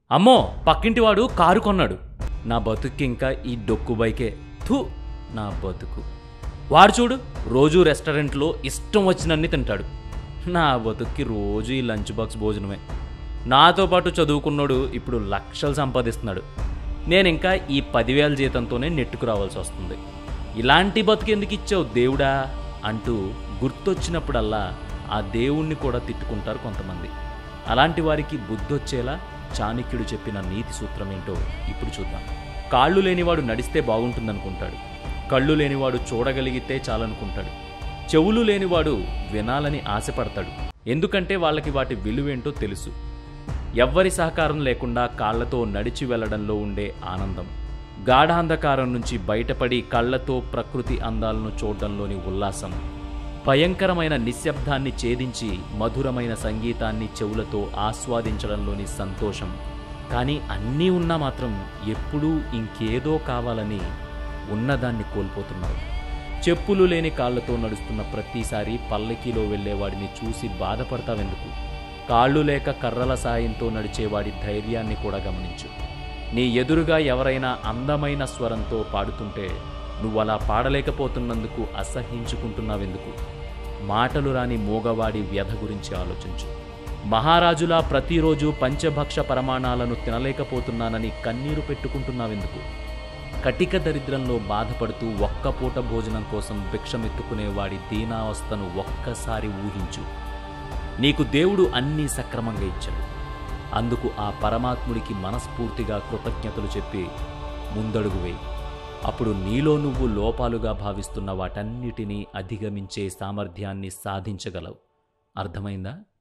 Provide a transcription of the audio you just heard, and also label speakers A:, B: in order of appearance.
A: అమ్మో పక్కింటివాడు కారు కొన్నాడు నా బతుక్కి ఇంకా ఈ డొక్కు బైకే థూ నా బతుకు వాడు చూడు రోజు రెస్టారెంట్లో ఇష్టం వచ్చినన్ని తింటాడు నా బతుక్కి రోజు ఈ లంచ్ బాక్స్ భోజనమే నాతో పాటు చదువుకున్నాడు ఇప్పుడు లక్షలు సంపాదిస్తున్నాడు నేను ఇంకా ఈ పదివేల జీతంతోనే నెట్టుకు రావాల్సి వస్తుంది ఇలాంటి బతుకెందుకు ఇచ్చావు దేవుడా అంటూ గుర్తొచ్చినప్పుడల్లా ఆ దేవుణ్ణి కూడా తిట్టుకుంటారు కొంతమంది అలాంటి వారికి బుద్ధొచ్చేలా చాణక్యుడు చెప్పిన నీతి సూత్రం ఏంటో ఇప్పుడు చూద్దాం కాళ్ళు లేనివాడు నడిస్తే బాగుంటుందనుకుంటాడు కళ్ళు లేనివాడు చూడగలిగితే చాలనుకుంటాడు చెవులు లేనివాడు వినాలని ఆశపడతాడు ఎందుకంటే వాళ్ళకి వాటి విలువేంటో తెలుసు ఎవ్వరి సహకారం లేకుండా కాళ్లతో నడిచి వెళ్లడంలో ఉండే ఆనందం గాఢాంధకారం నుంచి బయటపడి కళ్ళతో ప్రకృతి అందాలను చూడడంలోని ఉల్లాసం భయంకరమైన నిశ్శబ్దాన్ని ఛేదించి మధురమైన సంగీతాన్ని చెవులతో ఆస్వాదించడంలోని సంతోషం కానీ అన్నీ ఉన్నా మాత్రం ఎప్పుడూ ఇంకేదో కావాలని ఉన్నదాన్ని కోల్పోతున్నారు చెప్పులు లేని కాళ్లతో నడుస్తున్న ప్రతిసారి పల్లకీలో వెళ్ళేవాడిని చూసి బాధపడతావెందుకు కాళ్ళు లేక కర్రల సాయంతో నడిచేవాడి ధైర్యాన్ని కూడా గమనించు నీ ఎదురుగా ఎవరైనా అందమైన స్వరంతో పాడుతుంటే నువ్వు అలా పాడలేకపోతున్నందుకు అసహించుకుంటున్నావెందుకు మాటలు రాని మూగవాడి వ్యధ గురించి ఆలోచించు మహారాజులా ప్రతిరోజు పంచభక్ష ప్రమాణాలను తినలేకపోతున్నానని కన్నీరు పెట్టుకుంటున్నావెందుకు కటిక దరిద్రంలో బాధపడుతూ ఒక్క పూట భోజనం కోసం భిక్షమెత్తుకునేవాడి దీనావస్థను ఒక్కసారి ఊహించు నీకు దేవుడు అన్నీ సక్రమంగా ఇచ్చాడు అందుకు ఆ పరమాత్ముడికి మనస్ఫూర్తిగా కృతజ్ఞతలు చెప్పి ముందడుగు వేయి అప్పుడు నీలో నువ్వు లోపాలుగా భావిస్తున్న వాటన్నిటినీ అధిగమించే సామర్థ్యాన్ని సాధించగలవు అర్థమైందా